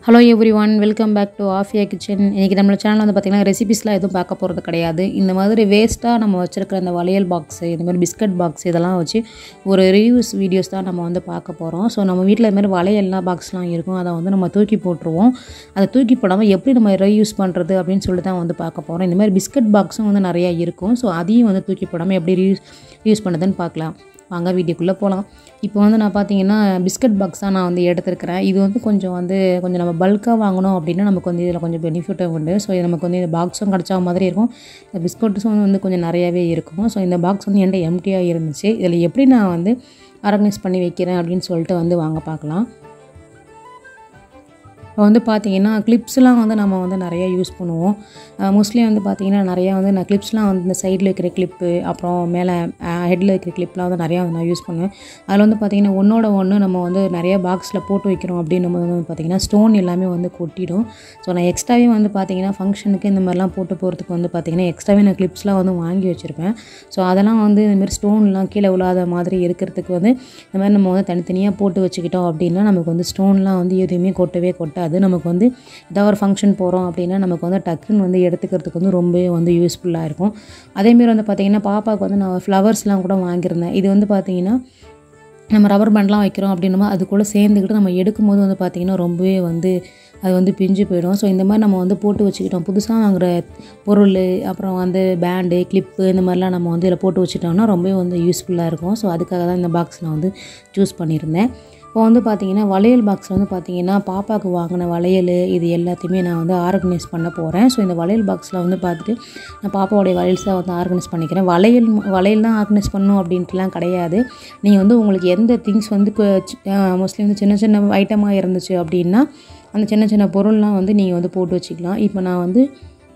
hello everyone welcome back to Afiya kitchen இன்றைக்கி நம்மளோட channel வந்து பார்த்திங்கன்னா ரெசிபிஸ்லாம் எதுவும் பார்க்க போகிறது கிடையாது இந்த மாதிரி வேஸ்ட்டாக நம்ம வச்சுருக்கிற அந்த வளையல் பாக்ஸு இந்த மாதிரி பிஸ்கட் பாக்ஸ் இதெல்லாம் வச்சு ஒரு ரிவ்யூஸ் வீடியோஸ் தான் நம்ம வந்து பார்க்க போகிறோம் ஸோ நம்ம வீட்டில் இந்த மாதிரி வளையல்லாம் பாக்ஸ்லாம் இருக்கும் அதை வந்து நம்ம தூக்கி போட்டுருவோம் அதை தூக்கி போடாமல் எப்படி நம்ம ரீயூஸ் பண்ணுறது அப்படின்னு சொல்லிட்டு தான் வந்து பார்க்க போகிறோம் இந்த மாதிரி பிஸ்கட் பாக்ஸும் வந்து நிறையா இருக்கும் ஸோ அதையும் வந்து தூக்கி போடாமல் எப்படி ரீயூஸ் யூஸ் பண்ணுறதுன்னு பார்க்கலாம் வாங்க வீடியோக்குள்ளே போகலாம் இப்போ வந்து நான் பார்த்தீங்கன்னா பிஸ்கட் பாக்ஸ் தான் நான் வந்து எடுத்துருக்கிறேன் இது வந்து கொஞ்சம் வந்து கொஞ்சம் நம்ம பல்காக வாங்கணும் அப்படின்னா நமக்கு வந்து இதில் கொஞ்சம் பெனிஃபிட்டும் உண்டு ஸோ இது நமக்கு வந்து இந்த பாக்ஸும் கிடச்சா மாதிரி இருக்கும் இந்த பிஸ்கட்ஸும் வந்து கொஞ்சம் நிறையாவே இருக்கும் ஸோ இந்த பாக்ஸ் வந்து என்கிட்ட எம்டியாக இருந்துச்சு இதில் எப்படி நான் வந்து ஆர்கனைஸ் பண்ணி வைக்கிறேன் அப்படின்னு சொல்லிட்டு வந்து வாங்க பார்க்கலாம் இப்போ வந்து பார்த்தீங்கன்னா கிளிப்ஸ்லாம் வந்து நம்ம வந்து நிறையா யூஸ் பண்ணுவோம் மோஸ்ட்லி வந்து பார்த்தீங்கன்னா நிறையா வந்து நான் கிளிப்ஸ்லாம் வந்து இந்த சைடில் வைக்கிற கிளிப்பு அப்புறம் மேலே ஹெட்டில் வைக்கிற கிளிப்லாம் வந்து நிறையா வந்து நான் யூஸ் பண்ணுவேன் அதில் வந்து பார்த்திங்கன்னா ஒன்றோட ஒன்று நம்ம வந்து நிறையா பாக்ஸில் போட்டு வைக்கிறோம் அப்படின்னு நம்ம வந்து பார்த்திங்கன்னா ஸ்டோன் எல்லாமே வந்து கொட்டிடும் ஸோ நான் எக்ஸ்ட்ராவே வந்து பார்த்திங்கன்னா ஃபங்க்ஷனுக்கு இந்த மாதிரிலாம் போட்டு போகிறதுக்கு வந்து பார்த்திங்கன்னா எக்ஸ்ட்ராவே நான் கிளிப்ஸ்லாம் வந்து வாங்கி வச்சுருப்பேன் ஸோ அதெல்லாம் வந்து இந்தமாரி ஸ்டோன்லாம் கீழே விழாத மாதிரி இருக்கிறதுக்கு வந்து இந்த மாதிரி நம்ம வந்து தனித்தனியாக போட்டு வச்சுக்கிட்டோம் அப்படின்னா நமக்கு வந்து ஸ்டோன்லாம் வந்து எதுவுமே கொட்டவே கொட்டாது நமக்கு வந்து ஏதாவது ஒரு ஃபங்க்ஷன் போகிறோம் அப்படின்னா நமக்கு வந்து டக்குன்னு வந்து எடுத்துக்கிறதுக்கு வந்து ரொம்பவே வந்து யூஸ்ஃபுல்லாக இருக்கும் அதேமாரி வந்து பார்த்திங்கன்னா பாப்பாவுக்கு வந்து நான் ஃப்ளவர்ஸ்லாம் கூட வாங்கியிருந்தேன் இது வந்து பார்த்திங்கன்னா நம்ம ரப்பர் பேண்ட்லாம் வைக்கிறோம் அப்படின்னமோ அதுக்குள்ளே சேர்ந்துக்கிட்டு நம்ம எடுக்கும்போது வந்து பார்த்திங்கன்னா ரொம்பவே வந்து அது வந்து பிஞ்சு போயிடும் ஸோ இந்த மாதிரி நம்ம வந்து போட்டு வச்சுக்கிட்டோம் புதுசாக வாங்குகிற பொருள் அப்புறம் வந்து பேண்டு கிளிப்பு இந்த மாதிரிலாம் நம்ம வந்து இதில் போட்டு வச்சுட்டோம்னா ரொம்பவே வந்து யூஸ்ஃபுல்லாக இருக்கும் ஸோ அதுக்காக தான் இந்த பாக்ஸ் நான் வந்து சூஸ் பண்ணியிருந்தேன் இப்போ வந்து பார்த்திங்கன்னா வளையல் பாக்ஸில் வந்து பார்த்திங்கன்னா பாப்பாவுக்கு வாங்கின வளையல் இது எல்லாத்தையுமே நான் வந்து ஆர்கனைஸ் பண்ண போகிறேன் ஸோ இந்த வளையல் பாக்ஸில் வந்து பார்த்துட்டு நான் பாப்பாவோடைய வளையல்ஸ் தான் வந்து ஆர்கனைஸ் பண்ணிக்கிறேன் வளையல் வளையல் தான் ஆர்கனைஸ் பண்ணணும் அப்படின்ட்டுலாம் கிடையாது நீங்கள் வந்து உங்களுக்கு எந்த திங்ஸ் வந்து மோஸ்ட்லி வந்து சின்ன சின்ன ஐட்டமாக இருந்துச்சு அப்படின்னா அந்த சின்ன சின்ன பொருள்லாம் வந்து நீங்கள் வந்து போட்டு வச்சுக்கலாம் இப்போ நான் வந்து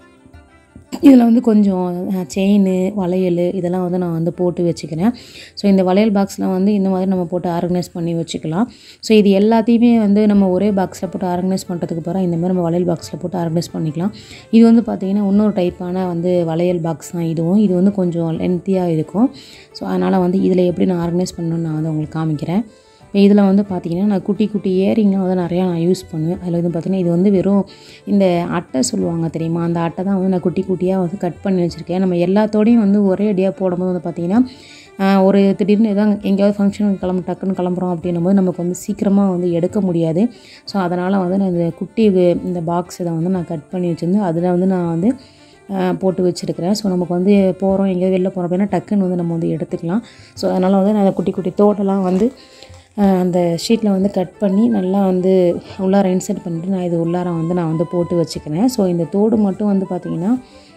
இதில் வந்து கொஞ்சம் செயின் வளையல் இதெல்லாம் வந்து நான் வந்து போட்டு வச்சுக்கிறேன் ஸோ இந்த வளையல் பாக்ஸில் வந்து இந்த மாதிரி நம்ம போட்டு ஆர்கனைஸ் பண்ணி வச்சுக்கலாம் ஸோ இது எல்லாத்தையுமே வந்து நம்ம ஒரே பாக்ஸில் போட்டு ஆர்கனைஸ் பண்ணுறதுக்கு பிறகு இந்த மாதிரி நம்ம வளையல் பாக்ஸில் போட்டு ஆர்கனைஸ் பண்ணிக்கலாம் இது வந்து பார்த்திங்கன்னா இன்னொரு டைப்பான வந்து வளையல் பாக்ஸ் தான் இதுவும் இது வந்து கொஞ்சம் லென்த்தியாக இருக்கும் ஸோ அதனால் வந்து இதில் எப்படி நான் ஆர்கனைஸ் பண்ணணும்னு நான் வந்து உங்களுக்கு காமிக்கிறேன் இப்போ இதில் வந்து பார்த்திங்கன்னா நான் குட்டி குட்டி இயரிங்லாம் வந்து நிறையா நான் யூஸ் பண்ணுவேன் அதில் வந்து பார்த்திங்கன்னா இது வந்து வெறும் இந்த அட்டை சொல்லுவாங்க தெரியுமா அந்த அட்டை தான் வந்து நான் குட்டி குட்டியாக வந்து கட் பண்ணி வச்சுருக்கேன் நம்ம எல்லாத்தோடையும் வந்து ஒரே அடியாக போடும்போது வந்து பார்த்திங்கன்னா ஒரு திடீர்னு எதாவது எங்கேயாவது ஃபங்க்ஷனுக்கு கிளம்பு டக்குன்னு கிளம்புறோம் அப்படின்னும் போது நமக்கு வந்து சீக்கிரமாக வந்து எடுக்க முடியாது ஸோ அதனால் வந்து நான் இந்த குட்டி இந்த பாக்ஸ் இதை வந்து நான் கட் பண்ணி வச்சுருந்து அதில் வந்து நான் வந்து போட்டு வச்சுருக்கிறேன் ஸோ நமக்கு வந்து போகிறோம் எங்கேயாவது வெளில போகிறோம் அப்படின்னா டக்குன்னு வந்து நம்ம வந்து எடுத்துக்கலாம் ஸோ அதனால் வந்து நான் குட்டி குட்டி தோட்டெல்லாம் வந்து அந்த ஷீட்டில் வந்து கட் பண்ணி நல்லா வந்து உள்ளார இன்சர்ட் பண்ணிட்டு நான் இது உள்ளார வந்து நான் வந்து போட்டு வச்சுக்கிறேன் ஸோ இந்த தோடு மட்டும் வந்து பார்த்திங்கன்னா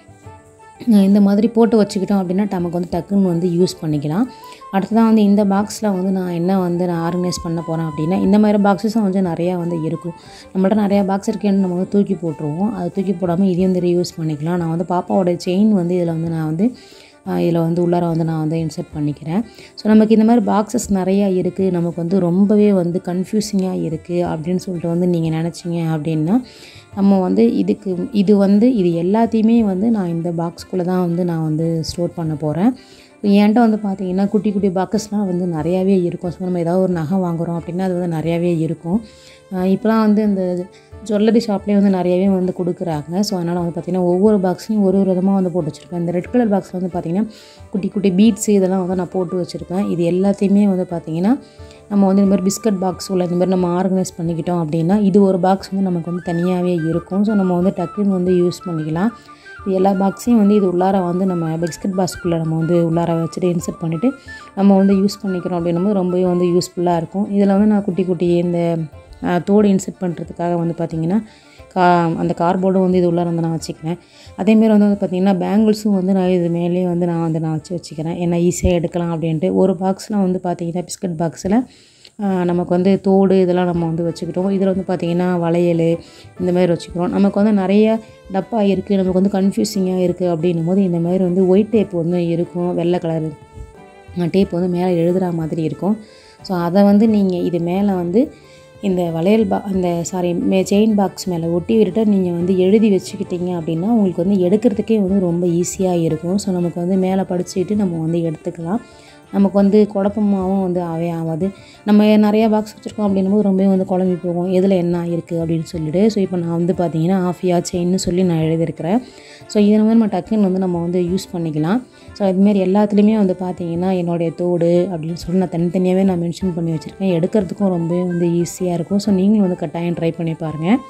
இந்த மாதிரி போட்டு வச்சுக்கிட்டோம் அப்படின்னா நமக்கு வந்து டக்குன்னு வந்து யூஸ் பண்ணிக்கலாம் அடுத்ததான் வந்து இந்த பாக்ஸில் வந்து நான் என்ன வந்து நான் ஆர்கனைஸ் பண்ண போகிறேன் அப்படின்னா இந்த மாதிரி பாக்ஸஸும் வந்து நிறையா வந்து இருக்கும் நம்மள்ட்ட நிறையா பாக்ஸ் இருக்கேன்னு நம்ம வந்து தூக்கி போட்டுருவோம் அதை தூக்கி போடாமல் இதையும் வந்து ரீயூஸ் பண்ணிக்கலாம் நான் வந்து பாப்பாவோட செயின் வந்து இதில் வந்து நான் வந்து இதில் வந்து உள்ளார வந்து நான் வந்து இன்சர்ட் பண்ணிக்கிறேன் ஸோ நமக்கு இந்த மாதிரி பாக்ஸஸ் நிறையா இருக்குது நமக்கு வந்து ரொம்பவே வந்து கன்ஃபியூசிங்காக இருக்குது அப்படின்னு சொல்லிட்டு வந்து நீங்கள் நினச்சிங்க அப்படின்னா நம்ம வந்து இதுக்கு இது வந்து இது எல்லாத்தையுமே வந்து நான் இந்த பாக்ஸ்குள்ளே தான் வந்து நான் வந்து ஸ்டோர் பண்ண போகிறேன் என்கிட்ட வந்து பார்த்தீங்கன்னா குட்டி குட்டி பாக்ஸஸ்லாம் வந்து நிறையாவே இருக்கும் ஸோ நம்ம ஏதாவது ஒரு நகை வாங்குகிறோம் அப்படின்னா அது வந்து நிறையாவே இருக்கும் இப்போலாம் வந்து இந்த ஜுவல்லரி ஷாப்லேயே வந்து நிறையவே வந்து கொடுக்குறாங்க ஸோ அதனால் வந்து பார்த்திங்கன்னா ஒவ்வொரு பாக்ஸ்லையும் ஒரு ஒரு விதமாக வந்து போட்டு வச்சுருப்பேன் இந்த ரெட் கலர் பாக்ஸில் வந்து பார்த்திங்கன்னா குட்டி குட்டி பீட்ஸ் இதெல்லாம் வந்து நான் போட்டு வச்சுருப்பேன் இது எல்லாத்தையுமே வந்து பார்த்திங்கன்னா நம்ம வந்து இந்த மாதிரி பிஸ்கட் பாக்ஸ் உள்ள இந்த மாதிரி நம்ம ஆர்கனைஸ் பண்ணிக்கிட்டோம் அப்படின்னா இது ஒரு பாக்ஸ் வந்து நமக்கு வந்து தனியாகவே இருக்கும் ஸோ நம்ம வந்து டக்குன்னு வந்து யூஸ் பண்ணிக்கலாம் இது எல்லா பாக்ஸையும் வந்து இது உள்ளார வந்து நம்ம பிஸ்கட் பாக்ஸ்க்குள்ளே நம்ம வந்து உள்ளார வச்சுட்டு இன்சர்ட் பண்ணிவிட்டு நம்ம வந்து யூஸ் பண்ணிக்கிறோம் அப்படின்னும் ரொம்பவே வந்து யூஸ்ஃபுல்லாக இருக்கும் இதில் வந்து நான் குட்டி குட்டி இந்த தோடு இன்சர்ட் பண்ணுறதுக்காக வந்து பார்த்திங்கன்னா கா அந்த கார்போர்டும் வந்து இது உள்ளார வந்து நான் வச்சுக்கிறேன் அதேமாரி வந்து வந்து பார்த்திங்கன்னா பேங்கிள்ஸும் வந்து நான் இது மேலேயே வந்து நான் வந்து நான் வச்சு வச்சுக்கிறேன் ஏன்னா ஈஸியாக எடுக்கலாம் அப்படின்ட்டு ஒரு பாக்ஸில் வந்து பார்த்திங்கன்னா பிஸ்கட் பாக்ஸில் நமக்கு வந்து தோடு இதெல்லாம் நம்ம வந்து வச்சுக்கிட்டோம் இதில் வந்து பார்த்திங்கன்னா வளையல் இந்த மாதிரி வச்சுக்கிறோம் நமக்கு வந்து நிறைய டப்பா இருக்குது நமக்கு வந்து கன்ஃபியூசிங்காக இருக்குது அப்படின்னும் போது இந்த மாதிரி வந்து ஒயிட் டேப் வந்து இருக்கும் வெள்ளை கலர் டேப் வந்து மேலே எழுதுகிற மாதிரி இருக்கும் ஸோ அதை வந்து நீங்கள் இது மேலே வந்து இந்த வளையல் பா அந்த சாரி மே செயின் பாக்ஸ் மேலே ஒட்டி விட்டுட்டு நீங்கள் வந்து எழுதி வச்சுக்கிட்டீங்க அப்படின்னா உங்களுக்கு வந்து எடுக்கிறதுக்கே வந்து ரொம்ப ஈஸியாக இருக்கும் ஸோ நமக்கு வந்து மேலே படிச்சுக்கிட்டு நம்ம வந்து எடுத்துக்கலாம் நமக்கு வந்து குழப்பமாகவும் வந்து ஆவே ஆகாது நம்ம நிறையா பாக்ஸ் வச்சுருக்கோம் அப்படின்னும் போது ரொம்பவே வந்து குழம்பி போகும் எதில் என்ன இருக்குது அப்படின்னு சொல்லிட்டு ஸோ இப்போ நான் வந்து பார்த்தீங்கன்னா ஆஃபியா செயின்னு சொல்லி நான் எழுதியிருக்கிறேன் ஸோ இதை வந்து நம்ம டக்குன்னு வந்து நம்ம வந்து யூஸ் பண்ணிக்கலாம் ஸோ அதுமாரி எல்லாத்துலேயுமே வந்து பார்த்தீங்கன்னா என்னுடைய தோடு அப்படின்னு சொல்லி நான் தனித்தனியாகவே நான் மென்ஷன் பண்ணி வச்சுருக்கேன் எடுக்கிறதுக்கும் ரொம்பவே வந்து ஈஸியாக இருக்கும் ஸோ நீங்களும் வந்து கட்டாயம் ட்ரை பண்ணி பாருங்கள்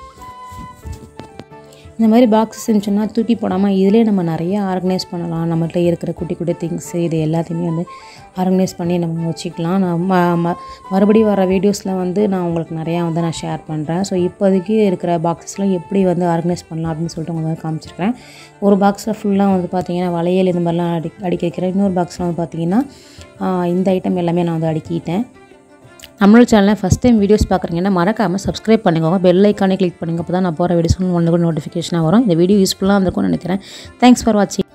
இந்த மாதிரி பாக்ஸஸ் இருந்துச்சுன்னா தூக்கி போடாமல் இதிலே நம்ம நிறைய ஆர்கனைஸ் பண்ணலாம் நம்மள்ட்ட இருக்கிற குட்டி குட்டி திங்ஸு இது எல்லாத்தையுமே வந்து ஆர்கனைஸ் பண்ணி நம்ம வச்சுக்கலாம் நான் ம ம மறுபடியும் வர வீடியோஸில் வந்து நான் உங்களுக்கு நிறையா வந்து நான் ஷேர் பண்ணுறேன் ஸோ இப்போதைக்கு இருக்கிற பாக்ஸஸ்லாம் எப்படி வந்து ஆர்கனைஸ் பண்ணலாம் அப்படின்னு சொல்லிட்டு உங்களுக்கு காமிச்சிருக்கிறேன் ஒரு பாக்ஸில் ஃபுல்லாக வந்து பார்த்தீங்கன்னா வளையல் இந்த மாதிரிலாம் அடி அடிக்க வைக்கிறேன் இன்னொரு பாக்ஸில் வந்து பார்த்தீங்கன்னா இந்த ஐட்டம் எல்லாமே நான் வந்து அடுக்கிட்டேன் நம்மளோட சேனலில் ஃபஸ்ட் டைம் வீடியோஸ் பார்க்குறீங்கன்னா மறக்காமல் சப்ஸ்கிரைப் பண்ணிக்கோங்க பெல் ஐக்கானே கிளிக் பண்ணுங்க அப்போ தான் நான் போகிற வீடியோஸ் ஒன்று கூட நோட்டிஃபிகேஷனாக வரும் இந்த வீடியோ யூஸ்ஃபுல்லாக இருந்திருக்கும்னு நினைக்கிறேன் தேங்க்ஸ் ஃபார் வாட்சிங்